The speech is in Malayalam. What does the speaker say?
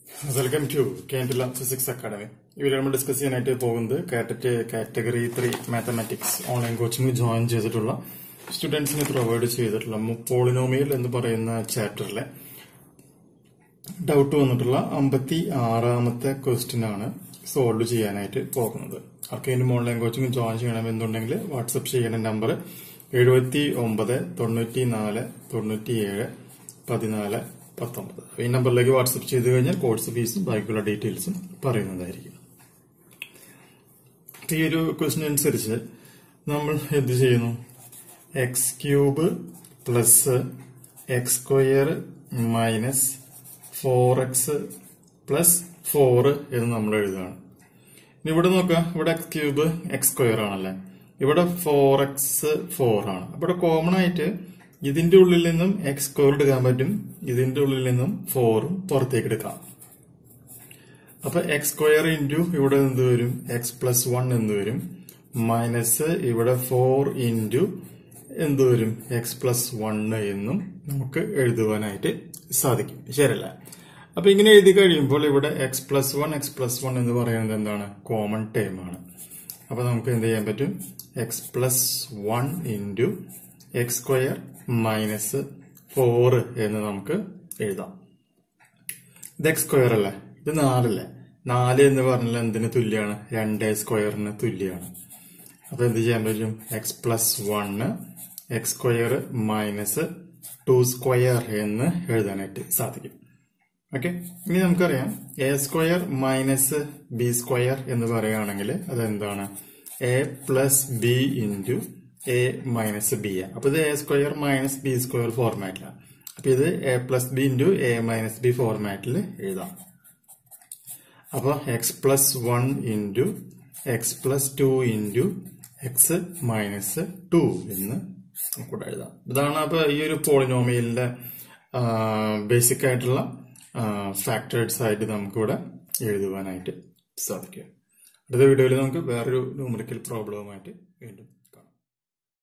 welcome to Kendra physics academy ഇവിടെ നമ്മൾ ഡിസ്കസ് ചെയ്യാനായിട്ട് പോകുന്നത് കാറ്ററ്റ് category three mathematics online coaching join ചെയ്തിട്ടുള്ള സ്റ്റുഡൻസിന് പ്രൊവൈഡ് ചെയ്തിട്ടുള്ള പോളിനോമിയൽ എന്ന് പറയുന്ന ചാപ്റ്ററിലെ ഡൗട്ട് വന്നിട്ടുള്ള അമ്പത്തി ആറാമത്തെ ക്വസ്റ്റ്യൻ ആണ് സോൾവ് ചെയ്യാനായിട്ട് പോകുന്നത് ആർക്കെങ്കിലും ഓൺലൈൻ കോച്ചിങ് ജോയിൻ ചെയ്യണമെന്നുണ്ടെങ്കിൽ വാട്സപ്പ് ചെയ്യേണ്ട നമ്പർ എഴുപത്തി ഒമ്പത് തൊണ്ണൂറ്റി നാല് തൊണ്ണൂറ്റിയേഴ് പതിനാല് പത്തൊമ്പത് ഈ നമ്പറിലേക്ക് വാട്സപ്പ് ചെയ്ത് കഴിഞ്ഞാൽ കോഴ്സ് ഫീസും ബാക്കിയുള്ള ഡീറ്റെയിൽസും പറയുന്നതായിരിക്കും ഈ ഒരു ക്വസ്റ്റ്യൻ അനുസരിച്ച് നമ്മൾ എന്ത് ചെയ്യുന്നു X cube plus X square minus four X plus four എന്ന് നമ്മൾ എഴുതുകയാണ് ഇനി ഇവിടെ നോക്കാം ഇവിടെ എക്സ് ക്യൂബ് എക്സ് സ്ക്വയർ ആണല്ലേ ഇവിടെ ഫോർ എക്സ് ഫോർ ആണ് ഇവിടെ കോമൺ ആയിട്ട് ഇതിന്റെ ഉള്ളിൽ നിന്നും എക്സ് സ്ക്വയർ എടുക്കാൻ പറ്റും ഇതിന്റെ ഉള്ളിൽ നിന്നും ഫോറും പുറത്തേക്ക് എടുക്കാം അപ്പൊ എക്സ് സ്ക്വയർ ഇൻറ്റു ഇവിടെ എന്ത് വരും എക്സ് പ്ലസ് വൺ എന്ന് വരും മൈനസ് ഇവിടെ ഫോർ ഇൻറ്റു എന്ത് വരും എക്സ് പ്ലസ് വണ് എന്നും നമുക്ക് എഴുതുവാനായിട്ട് സാധിക്കും ശരിയല്ല അപ്പൊ ഇങ്ങനെ എഴുതി കഴിയുമ്പോൾ ഇവിടെ X plus one X plus one എന്ന് പറയുന്നത് എന്താണ് കോമൺ ടേം ആണ് അപ്പൊ നമുക്ക് എന്ത് ചെയ്യാൻ പറ്റും X plus one into X square minus four എന്ന് നമുക്ക് എഴുതാം ഇത് എക്സ് സ്ക്വയർ അല്ലേ ഇത് നാലല്ലേ നാല് എന്ന് പറഞ്ഞാൽ എന്തിന് തുല്യമാണ് രണ്ട് സ്ക്വയറിന് തുല്യമാണ് അപ്പൊ എന്ത് ചെയ്യാൻ പറ്റും X plus one X square minus two square എന്ന് എഴുതാനായിട്ട് സാധിക്കും ഓക്കെ ഇനി നമുക്കറിയാം A square minus B square എന്ന് പറയുകയാണെങ്കിൽ അതെന്താണ് A plus B into A minus B അപ്പൊ ഇത് A square minus B square ഫോർമാറ്റിലാണ് അപ്പൊ ഇത് A plus B into A minus B ഫോർമാറ്റിൽ എഴുതാം അപ്പൊ X plus one into X plus two into X minus two എന്ന് നമുക്കിവിടെ എഴുതാം ഇതാണ് അപ്പൊ ഈ ഒരു പോളിനോമിയലിന്റെ ബേസിക് ആയിട്ടുള്ള ഫാക്ടേഴ്സ് ആയിട്ട് നമുക്കിവിടെ എഴുതുവാനായിട്ട് സാധിക്കും അടുത്ത വീഡിയോയിൽ നമുക്ക് വേറൊരു ന്യൂമറിക്കൽ പ്രോബ്ലവുമായിട്ട് വീണ്ടും